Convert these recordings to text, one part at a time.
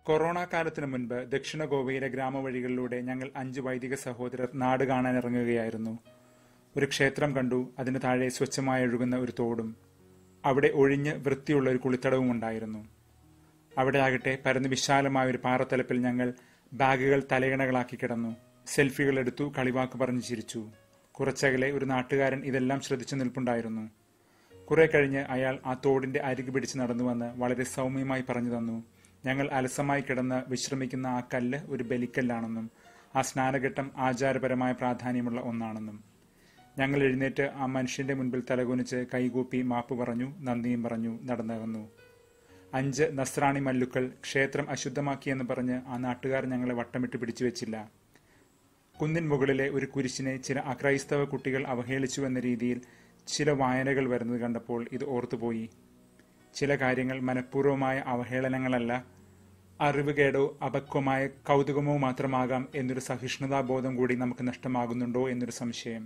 corona കാലത്തിന് മുൻപ് ദക്ഷിണ ഗോവയിലെ ഗ്രാമവഴികളിലൂടെ ഞങ്ങൾ അഞ്ച് വൈദിക സഹോദരർ നാട് കാണാൻ ഇറങ്ങുകയായിരുന്നു ഒരു ക്ഷേത്രം കണ്ടു അതിന് താഴെ സ്വച്ഛമായി ഒഴുകുന്ന ഒരു തോടും അവിടെ ഒഴിഞ്ഞ് വൃത്തിയുള്ള ഒരു കുളിത്തടവും ഉണ്ടായിരുന്നു അവിടെ ആകട്ടെ പരന്ന് വിശാലമായ ഒരു പാറത്തലപ്പിൽ ഞങ്ങൾ ബാഗുകൾ തലയിണകളാക്കി കിടന്നു സെൽഫികൾ എടുത്തു കളിവാക്ക് പറഞ്ഞു ചിരിച്ചു കുറച്ചകലെ ഒരു നാട്ടുകാരൻ ഇതെല്ലാം ശ്രദ്ധിച്ചു നിൽപ്പുണ്ടായിരുന്നു കുറെ കഴിഞ്ഞ് അയാൾ ആ തോടിന്റെ അരികു പിടിച്ച് നടന്നു വന്ന് വളരെ സൗമ്യമായി പറഞ്ഞു തന്നു ഞങ്ങൾ അലസമായി കിടന്ന് വിശ്രമിക്കുന്ന ആ കല്ല് ഒരു ബലിക്കല്ലാണെന്നും ആ സ്നാനഘട്ടം ആചാരപരമായ പ്രാധാന്യമുള്ള ഒന്നാണെന്നും ഞങ്ങൾ എഴുന്നേറ്റ് ആ മനുഷ്യന്റെ മുൻപിൽ തലകുനിച്ച് കൈകൂപ്പി മാപ്പ് പറഞ്ഞു നന്ദിയും പറഞ്ഞു നടന്നകന്നു അഞ്ച് നസ്രാണി മല്ലുക്കൾ ക്ഷേത്രം അശുദ്ധമാക്കിയെന്ന് പറഞ്ഞ് ആ നാട്ടുകാർ ഞങ്ങളെ വട്ടമിട്ട് പിടിച്ചു വെച്ചില്ല കുന്നിൻ മുകളിലെ ഒരു കുരിശിനെ ചില അക്രൈസ്തവ കുട്ടികൾ അവഹേളിച്ചു എന്ന രീതിയിൽ ചില വായനകൾ വരുന്നത് കണ്ടപ്പോൾ ഇത് ഓർത്തുപോയി ചില കാര്യങ്ങൾ മനഃപൂർവമായ അവഹേളനങ്ങളല്ല അറിവുകേടോ അപക്വമായ കൗതുകമോ മാത്രമാകാം എന്നൊരു സഹിഷ്ണുതാബോധം കൂടി നമുക്ക് നഷ്ടമാകുന്നുണ്ടോ എന്നൊരു സംശയം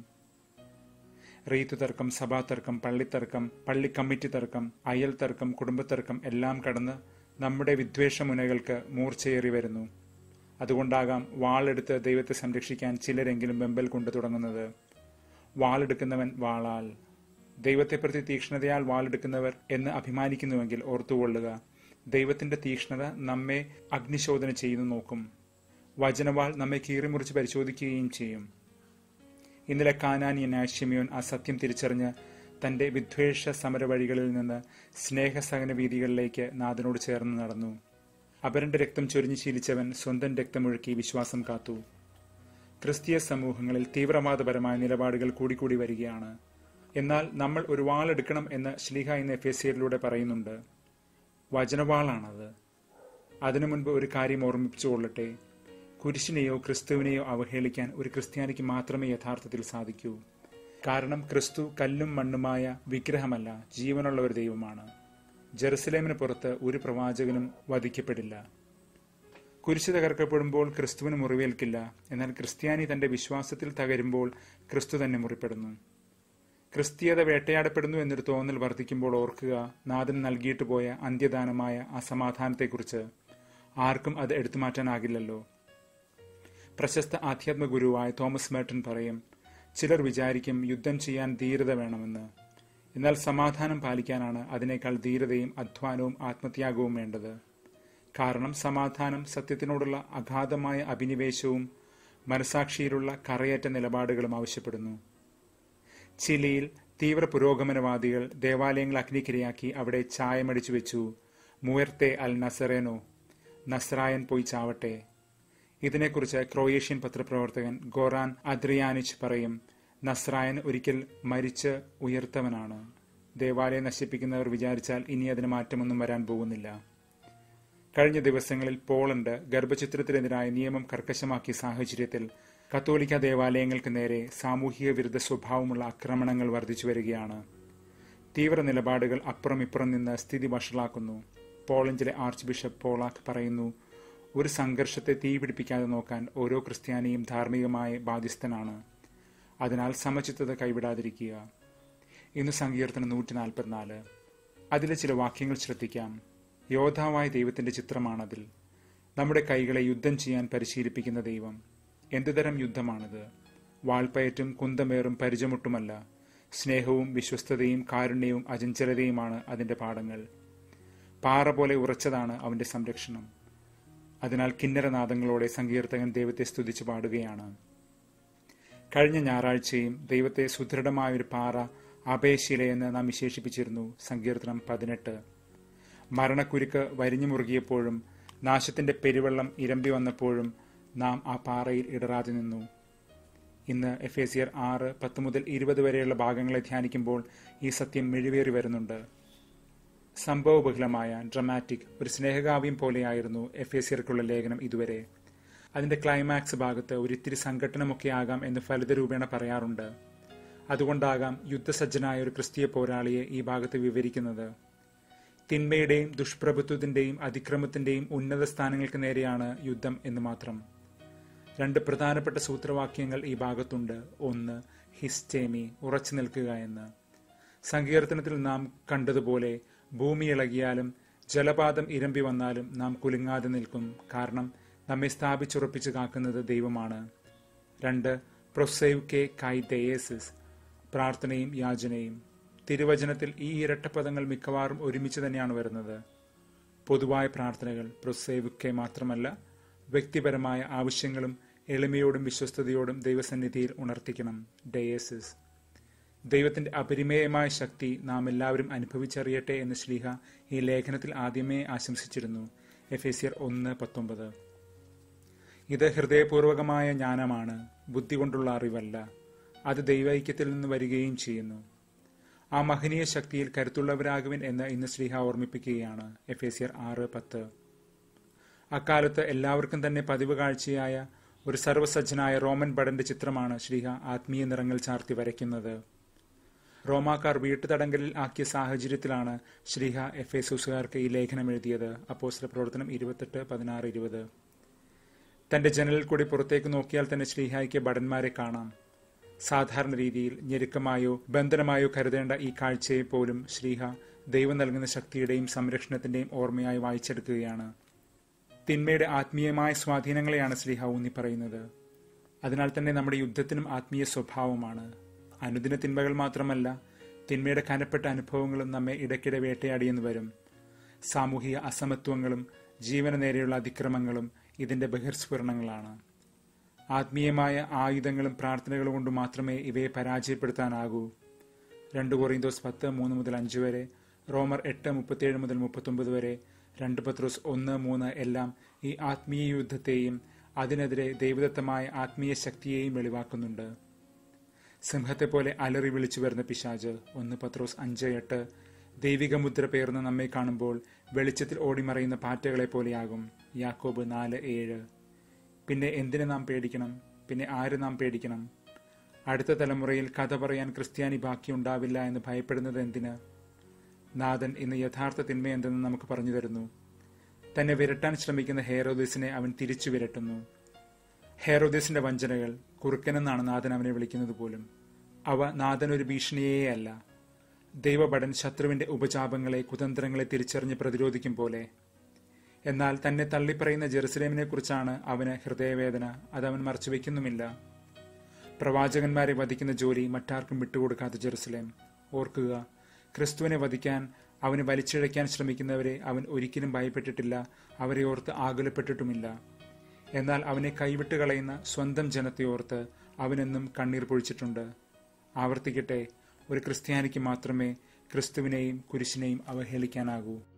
റീത്തു തർക്കം സഭാ തർക്കം പള്ളിത്തർക്കം പള്ളി കമ്മിറ്റി തർക്കം അയൽ തർക്കം കുടുംബത്തർക്കം എല്ലാം കടന്ന് നമ്മുടെ വിദ്വേഷമുനകൾക്ക് മൂർച്ചയേറി വരുന്നു അതുകൊണ്ടാകാം വാളെടുത്ത് ദൈവത്തെ സംരക്ഷിക്കാൻ ചിലരെങ്കിലും വെമ്പൽ കൊണ്ടു തുടങ്ങുന്നത് വാളെടുക്കുന്നവൻ വാളാൽ ദൈവത്തെ പ്രതി തീക്ഷ്ണതയാൽ വാളെടുക്കുന്നവർ എന്ന് അഭിമാനിക്കുന്നുവെങ്കിൽ ഓർത്തുകൊള്ളുക ദൈവത്തിന്റെ തീക്ഷ്ണത നമ്മെ അഗ്നിശോധന ചെയ്യുന്നു നോക്കും വചനവാൾ നമ്മെ കീറിമുറിച്ച് പരിശോധിക്കുകയും ചെയ്യും ഇന്നലെ കാനാനിയനായ ഷിമിയോൻ ആ സത്യം തിരിച്ചറിഞ്ഞ് തന്റെ വിദ്വേഷ സമരവഴികളിൽ നിന്ന് സ്നേഹസഹന വീതികളിലേക്ക് നാഥനോട് ചേർന്ന് നടന്നു അപരന്റെ രക്തം ചൊരിഞ്ഞു ശീലിച്ചവൻ സ്വന്തം രക്തമൊഴുക്കി വിശ്വാസം കാത്തു ക്രിസ്തീയ സമൂഹങ്ങളിൽ തീവ്രവാദപരമായ നിലപാടുകൾ കൂടിക്കൂടി വരികയാണ് എന്നാൽ നമ്മൾ ഒരു വാളെടുക്കണം എന്ന് ശ്ലീഹ എന്ന എഫ് എസ് പറയുന്നുണ്ട് വചനവാളാണത് അതിനു മുൻപ് ഒരു കാര്യം ഓർമ്മിപ്പിച്ചുകൊള്ളട്ടെ കുരിശിനെയോ ക്രിസ്തുവിനെയോ അവഹേളിക്കാൻ ഒരു ക്രിസ്ത്യാനിക്ക് മാത്രമേ യഥാർത്ഥത്തിൽ സാധിക്കൂ കാരണം ക്രിസ്തു കല്ലും മണ്ണുമായ വിഗ്രഹമല്ല ജീവനുള്ള ഒരു ദൈവമാണ് ജെറുസലേമിന് പുറത്ത് ഒരു പ്രവാചകനും വധിക്കപ്പെടില്ല കുരിശ് തകർക്കപ്പെടുമ്പോൾ ക്രിസ്തുവിന് മുറിവേൽക്കില്ല എന്നാൽ ക്രിസ്ത്യാനി തന്റെ വിശ്വാസത്തിൽ തകരുമ്പോൾ ക്രിസ്തു തന്നെ മുറിപ്പെടുന്നു ക്രിസ്തീയത വേട്ടയാടപ്പെടുന്നു എന്നൊരു തോന്നൽ വർദ്ധിക്കുമ്പോൾ ഓർക്കുക നാഥൻ നൽകിയിട്ട് പോയ അന്ത്യദാനമായ ആ സമാധാനത്തെക്കുറിച്ച് ആർക്കും അത് എടുത്തു മാറ്റാനാകില്ലല്ലോ പ്രശസ്ത ആധ്യാത്മ ഗുരുവായ തോമസ് മേട്ടൻ പറയും ചിലർ വിചാരിക്കും യുദ്ധം ചെയ്യാൻ ധീരത വേണമെന്ന് എന്നാൽ സമാധാനം പാലിക്കാനാണ് അതിനേക്കാൾ ധീരതയും അധ്വാനവും ആത്മത്യാഗവും വേണ്ടത് കാരണം സമാധാനം സത്യത്തിനോടുള്ള അഗാധമായ അഭിനിവേശവും മനസാക്ഷിയിലുള്ള കറയറ്റ നിലപാടുകളും ആവശ്യപ്പെടുന്നു ചിലിയിൽ തീവ്ര പുരോഗമനവാദികൾ ദേവാലയങ്ങൾ അഗ്നിക്കിരയാക്കി അവിടെ ചായമടിച്ചു വെച്ചു മുയർത്തെ അൽ നസറേനോ നസ്രായൻ പോയി ചാവട്ടെ ഇതിനെക്കുറിച്ച് ക്രൊയേഷ്യൻ പത്രപ്രവർത്തകൻ ഗോറാൻ അദ്രിയാനിച്ച് പറയും നസ്രായൻ ഒരിക്കൽ മരിച്ച് ഉയർത്തവനാണ് ദേവാലയം നശിപ്പിക്കുന്നവർ വിചാരിച്ചാൽ ഇനി അതിന് മാറ്റമൊന്നും വരാൻ പോകുന്നില്ല കഴിഞ്ഞ ദിവസങ്ങളിൽ പോളണ്ട് ഗർഭചിത്രത്തിനെതിരായ നിയമം കർക്കശമാക്കിയ സാഹചര്യത്തിൽ കത്തോലിക്ക ദേവാലയങ്ങൾക്ക് നേരെ സാമൂഹിക വിരുദ്ധ സ്വഭാവമുള്ള ആക്രമണങ്ങൾ വർദ്ധിച്ചു വരികയാണ് തീവ്ര നിലപാടുകൾ അപ്പുറം ഇപ്പുറം നിന്ന് സ്ഥിതി വഷളാക്കുന്നു പോളണ്ടിലെ ആർച്ച് ബിഷപ്പ് പോളാക്ക് പറയുന്നു ഒരു സംഘർഷത്തെ തീപിടിപ്പിക്കാതെ നോക്കാൻ ഓരോ ക്രിസ്ത്യാനിയും ധാർമ്മികമായി ബാധ്യസ്ഥനാണ് അതിനാൽ സമചിത്തത കൈവിടാതിരിക്കുക ഇന്ന് സങ്കീർത്തനം നൂറ്റി നാൽപ്പത്തിനാല് അതിലെ ചില വാക്യങ്ങൾ ശ്രദ്ധിക്കാം യോദ്ധാവായ ദൈവത്തിന്റെ ചിത്രമാണതിൽ നമ്മുടെ കൈകളെ യുദ്ധം ചെയ്യാൻ പരിശീലിപ്പിക്കുന്ന ദൈവം എന്തുതരം യുദ്ധമാണിത് വാൾപ്പയറ്റും കുന്തമേറും പരിചമുട്ടുമല്ല സ്നേഹവും വിശ്വസ്തതയും കാരുണ്യവും അചഞ്ചലതയുമാണ് അതിന്റെ പാഠങ്ങൾ പാറ പോലെ ഉറച്ചതാണ് അവന്റെ സംരക്ഷണം അതിനാൽ കിന്നരനാദങ്ങളോടെ സങ്കീർത്തകൻ ദൈവത്തെ സ്തുതിച്ചു പാടുകയാണ് കഴിഞ്ഞ ഞായറാഴ്ചയും ദൈവത്തെ സുദൃഢമായ ഒരു പാറ അപേശിലയെന്ന് നാം വിശേഷിപ്പിച്ചിരുന്നു സങ്കീർത്തനം പതിനെട്ട് മരണക്കുരുക്ക് വരിഞ്ഞു മുറുകിയപ്പോഴും നാശത്തിന്റെ പെരുവെള്ളം ഇരമ്പി വന്നപ്പോഴും നാം ആ പാറയിൽ ഇടറാതെ നിന്നു ഇന്ന് എഫ് എ സിയർ ആറ് പത്ത് മുതൽ ഇരുപത് വരെയുള്ള ഭാഗങ്ങളെ ധ്യാനിക്കുമ്പോൾ ഈ സത്യം മെഴുവേറി വരുന്നുണ്ട് സംഭവബഹുലമായ ഡ്രമാറ്റിക് ഒരു സ്നേഹകാവ്യം പോലെയായിരുന്നു എഫ് എ സിയർക്കുള്ള ലേഖനം ഇതുവരെ അതിന്റെ ക്ലൈമാക്സ് ഭാഗത്ത് ഒരിത്തിരി സംഘട്ടനമൊക്കെ ആകാം എന്ന് ഫലിതരൂപേണ പറയാറുണ്ട് അതുകൊണ്ടാകാം യുദ്ധസജ്ജനായ ഒരു ക്രിസ്തീയ പോരാളിയെ ഈ ഭാഗത്ത് വിവരിക്കുന്നത് തിന്മയുടെയും ദുഷ്പ്രഭുത്വത്തിന്റെയും അതിക്രമത്തിന്റെയും ഉന്നത സ്ഥാനങ്ങൾക്ക് നേരെയാണ് യുദ്ധം എന്ന് മാത്രം രണ്ട് പ്രധാനപ്പെട്ട സൂത്രവാക്യങ്ങൾ ഈ ഭാഗത്തുണ്ട് ഒന്ന് ഹിസ്റ്റേമി ഉറച്ചു നിൽക്കുക എന്ന് സങ്കീർത്തനത്തിൽ നാം കണ്ടതുപോലെ ഭൂമി ഇളകിയാലും ജലപാതം ഇരമ്പി വന്നാലും നാം കുലുങ്ങാതെ നിൽക്കും കാരണം നമ്മെ സ്ഥാപിച്ചുറപ്പിച്ച് കാക്കുന്നത് ദൈവമാണ് രണ്ട് പ്രൊസൈവ് കെ കൈ ദയേസിസ് പ്രാർത്ഥനയും യാചനയും തിരുവചനത്തിൽ ഈ ഇരട്ടപ്പദങ്ങൾ മിക്കവാറും ഒരുമിച്ച് തന്നെയാണ് വരുന്നത് പൊതുവായ പ്രാർത്ഥനകൾ പ്രൊസൈവ് കെ മാത്രമല്ല വ്യക്തിപരമായ ആവശ്യങ്ങളും എളിമയോടും വിശ്വസ്തയോടും ദൈവസന്നിധിയിൽ ഉണർത്തിക്കണം ഡയേസിസ് ദൈവത്തിന്റെ അപരിമേയമായ ശക്തി നാം എല്ലാവരും അനുഭവിച്ചറിയട്ടെ എന്ന് ശ്ലീഹ ഈ ലേഖനത്തിൽ ആദ്യമേ ആശംസിച്ചിരുന്നു എഫേസിയർ ഒന്ന് പത്തൊമ്പത് ഇത് ഹൃദയപൂർവകമായ ജ്ഞാനമാണ് ബുദ്ധി കൊണ്ടുള്ള അറിവല്ല അത് ദൈവൈക്യത്തിൽ നിന്ന് വരികയും ചെയ്യുന്നു ആ മഹനീയ ശക്തിയിൽ കരുത്തുള്ളവരാകുവിൻ എന്ന് ഇന്ന് ശ്രീഹ ഓർമ്മിപ്പിക്കുകയാണ് എഫേസിയർ ആറ് പത്ത് അക്കാലത്ത് എല്ലാവർക്കും തന്നെ പതിവ് കാഴ്ചയായ ഒരു സർവസജ്ജനായ റോമൻ ഭടന്റെ ചിത്രമാണ് ശ്രീഹ ആത്മീയ നിറങ്ങൾ ചാർത്തി വരയ്ക്കുന്നത് റോമാക്കാർ വീട്ടുതടങ്കലിൽ ആക്കിയ സാഹചര്യത്തിലാണ് ശ്രീഹ എഫേസൂസുകാർക്ക് ഈ ലേഖനം എഴുതിയത് അപ്പോസ്റ്റല പ്രവർത്തനം ഇരുപത്തെട്ട് പതിനാറ് ഇരുപത് തന്റെ ജനലിൽ കൂടി പുറത്തേക്ക് നോക്കിയാൽ തന്നെ ശ്രീഹായ്ക്ക് ഭടന്മാരെ കാണാം സാധാരണ രീതിയിൽ ഞെരുക്കമായോ ബന്ധനമായോ കരുതേണ്ട ഈ കാഴ്ചയെ പോലും ശ്രീഹ ദൈവം നൽകുന്ന ശക്തിയുടെയും സംരക്ഷണത്തിന്റെയും ഓർമ്മയായി വായിച്ചെടുക്കുകയാണ് തിന്മയുടെ ആത്മീയമായ സ്വാധീനങ്ങളെയാണ് ശ്രീഹ ഊന്നി പറയുന്നത് അതിനാൽ തന്നെ നമ്മുടെ യുദ്ധത്തിനും ആത്മീയ സ്വഭാവമാണ് അനുദിന തിന്മകൾ മാത്രമല്ല തിന്മയുടെ കനപ്പെട്ട അനുഭവങ്ങളും നമ്മെ ഇടയ്ക്കിടെ വേട്ടയാടിയെന്ന് വരും സാമൂഹിക അസമത്വങ്ങളും ജീവന നേരെയുള്ള അതിക്രമങ്ങളും ഇതിന്റെ ബഹിർസ്ഫുരണങ്ങളാണ് ആത്മീയമായ ആയുധങ്ങളും പ്രാർത്ഥനകളും കൊണ്ട് മാത്രമേ ഇവയെ പരാജയപ്പെടുത്താനാകൂ രണ്ട് കൊറിന്തോസ് പത്ത് മൂന്ന് മുതൽ അഞ്ച് വരെ റോമർ എട്ട് മുപ്പത്തിയേഴ് മുതൽ മുപ്പത്തൊമ്പത് വരെ രണ്ട് പത്രോസ് ഒന്ന് മൂന്ന് എല്ലാം ഈ ആത്മീയ യുദ്ധത്തെയും അതിനെതിരെ ദൈവദത്തമായ ആത്മീയ ശക്തിയെയും വെളിവാക്കുന്നുണ്ട് സിംഹത്തെ പോലെ അലറി വിളിച്ചു വരുന്ന പിശാജ് ഒന്ന് പത്രോസ് അഞ്ച് എട്ട് ദൈവിക മുദ്ര പേർന്ന് നമ്മെ കാണുമ്പോൾ വെളിച്ചത്തിൽ ഓടിമറയുന്ന പാറ്റകളെ പോലെയാകും യാക്കോബ് നാല് ഏഴ് പിന്നെ എന്തിനു നാം പേടിക്കണം പിന്നെ ആര് നാം പേടിക്കണം അടുത്ത തലമുറയിൽ കഥ പറയാൻ ക്രിസ്ത്യാനി ബാക്കിയുണ്ടാവില്ല എന്ന് ഭയപ്പെടുന്നത് എന്തിന് നാഥൻ ഇന്ന് യഥാർത്ഥ തിന്മ എന്തെന്ന് നമുക്ക് പറഞ്ഞു തരുന്നു തന്നെ വിരട്ടാൻ ശ്രമിക്കുന്ന ഹേറോദിസിനെ അവൻ തിരിച്ചു വിരട്ടുന്നു ഹേറോദിസിന്റെ വഞ്ചനകൾ കുറുക്കനെന്നാണ് നാഥൻ അവനെ വിളിക്കുന്നത് പോലും അവ നാഥൻ ഒരു ഭീഷണിയേ അല്ല ദൈവഭടൻ ശത്രുവിന്റെ ഉപചാപങ്ങളെ കുതന്ത്രങ്ങളെ തിരിച്ചറിഞ്ഞ് പ്രതിരോധിക്കും പോലെ എന്നാൽ തന്നെ തള്ളിപ്പറയുന്ന ജെറുസലേമിനെ കുറിച്ചാണ് അവന് ഹൃദയവേദന അതവൻ മറച്ചുവെക്കുന്നുമില്ല പ്രവാചകന്മാരെ വധിക്കുന്ന ജോലി മറ്റാർക്കും വിട്ടുകൊടുക്കാത്ത ജെറുസലേം ഓർക്കുക ക്രിസ്തുവിനെ വധിക്കാൻ അവന് വലിച്ചിഴയ്ക്കാൻ ശ്രമിക്കുന്നവരെ അവൻ ഒരിക്കലും ഭയപ്പെട്ടിട്ടില്ല അവരെ ഓർത്ത് ആകുലപ്പെട്ടിട്ടുമില്ല എന്നാൽ അവനെ കൈവിട്ട് കളയുന്ന സ്വന്തം ജനത്തെ ഓർത്ത് അവനെന്നും കണ്ണീർ പൊഴിച്ചിട്ടുണ്ട് ആവർത്തിക്കട്ടെ ഒരു ക്രിസ്ത്യാനിക്ക് മാത്രമേ ക്രിസ്തുവിനെയും കുരിശിനെയും അവഹേളിക്കാനാകൂ